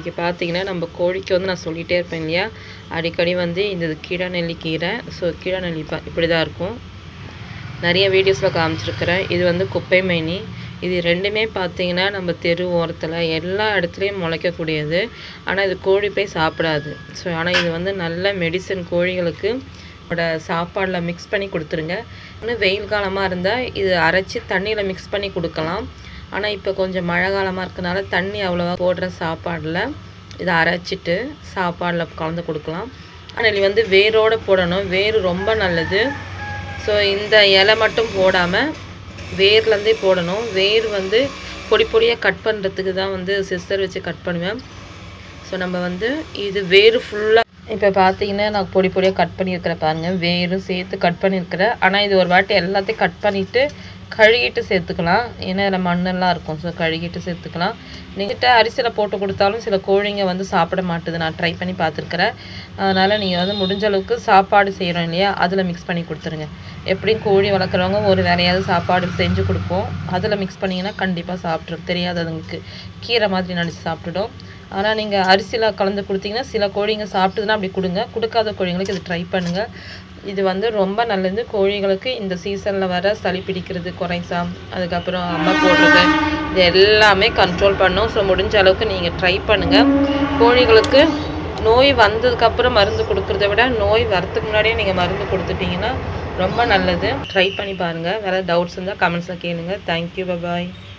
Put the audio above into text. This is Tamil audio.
இன்றைக்கி பார்த்தீங்கன்னா நம்ம கோழிக்கு வந்து நான் சொல்லிகிட்டே இருப்பேன் இல்லையா அடிக்கடி வந்து இந்த கீழா நெல்லி கீரை ஸோ கீழா நெல்லி பா இப்படி தான் இருக்கும் நிறைய வீடியோஸில் காமிச்சிருக்கிறேன் இது வந்து குப்பை மேனி இது ரெண்டுமே பார்த்தீங்கன்னா நம்ம தெரு ஓரத்தில் எல்லா இடத்துலையும் முளைக்கக்கூடியது ஆனால் இது கோழி போய் சாப்பிடாது ஸோ ஆனால் இது வந்து நல்ல மெடிசன் கோழிகளுக்கு அதோட சாப்பாடில் மிக்ஸ் பண்ணி கொடுத்துருங்க இன்னும் வெயில் காலமாக இருந்தால் இது அரைச்சி தண்ணியில் மிக்ஸ் பண்ணி கொடுக்கலாம் ஆனால் இப்போ கொஞ்சம் மழை காலமாக இருக்கனால தண்ணி அவ்வளோவா போடுற சாப்பாடில் இதை அரைச்சிட்டு சாப்பாடில் கலந்து கொடுக்கலாம் ஆனால் இது வந்து வேரோடு போடணும் வேர் ரொம்ப நல்லது ஸோ இந்த இலை மட்டும் போடாமல் வேர்லேருந்தே போடணும் வேர் வந்து பொடி பொடியாக கட் பண்ணுறதுக்கு தான் வந்து சிஸ்டர் வச்சு கட் பண்ணுவேன் ஸோ நம்ம வந்து இது வேர் ஃபுல்லாக இப்போ பார்த்தீங்கன்னா நான் பொடி பொடியாக கட் பண்ணியிருக்கிறேன் பாருங்கள் வேரும் சேர்த்து கட் பண்ணியிருக்கிறேன் ஆனால் இது ஒரு வாட்டி எல்லாத்தையும் கட் பண்ணிவிட்டு கழுகிட்டு சேர்த்துக்கலாம் ஏன்னா இதில் மண்ணெல்லாம் இருக்கும் ஸோ கழுகிட்டு சேர்த்துக்கலாம் நீங்கிட்ட அரிசியில் போட்டு கொடுத்தாலும் சில கோழிங்க வந்து சாப்பிட மாட்டுது நான் ட்ரை பண்ணி பார்த்துருக்குறேன் அதனால் நீங்கள் வந்து முடிஞ்ச அளவுக்கு சாப்பாடு செய்கிறோம் இல்லையா அதில் மிக்ஸ் பண்ணி கொடுத்துருங்க எப்படியும் கோழி வளர்க்குறவங்க ஒரு வேலையாவது சாப்பாடு செஞ்சு கொடுப்போம் அதில் மிக்ஸ் பண்ணிங்கன்னா கண்டிப்பாக சாப்பிட்ரும் தெரியாதவங்களுக்கு கீரை மாதிரி நினச்சி சாப்பிட்டுடும் ஆனால் நீங்கள் அரிசியில் கலந்து கொடுத்தீங்கன்னா சில கோழிங்க சாப்பிட்டுதுன்னா அப்படி கொடுங்க கொடுக்காத கோழிங்களுக்கு இது ட்ரை பண்ணுங்கள் இது வந்து ரொம்ப நல்லது கோழிகளுக்கு இந்த சீசனில் வர சளி பிடிக்கிறது குறைசாம் அதுக்கப்புறம் அம்மா போடுறது இது எல்லாமே கண்ட்ரோல் பண்ணும் ஸோ முடிஞ்ச அளவுக்கு நீங்கள் ட்ரை பண்ணுங்கள் கோழிகளுக்கு நோய் வந்ததுக்கப்புறம் மருந்து கொடுக்குறத விட நோய் வரத்துக்கு முன்னாடியே நீங்கள் மருந்து கொடுத்துட்டீங்கன்னா ரொம்ப நல்லது ட்ரை பண்ணி பாருங்கள் வேறு டவுட்ஸ் இருந்தால் கமெண்ட்ஸில் கேளுங்க தேங்க்யூ பபாய்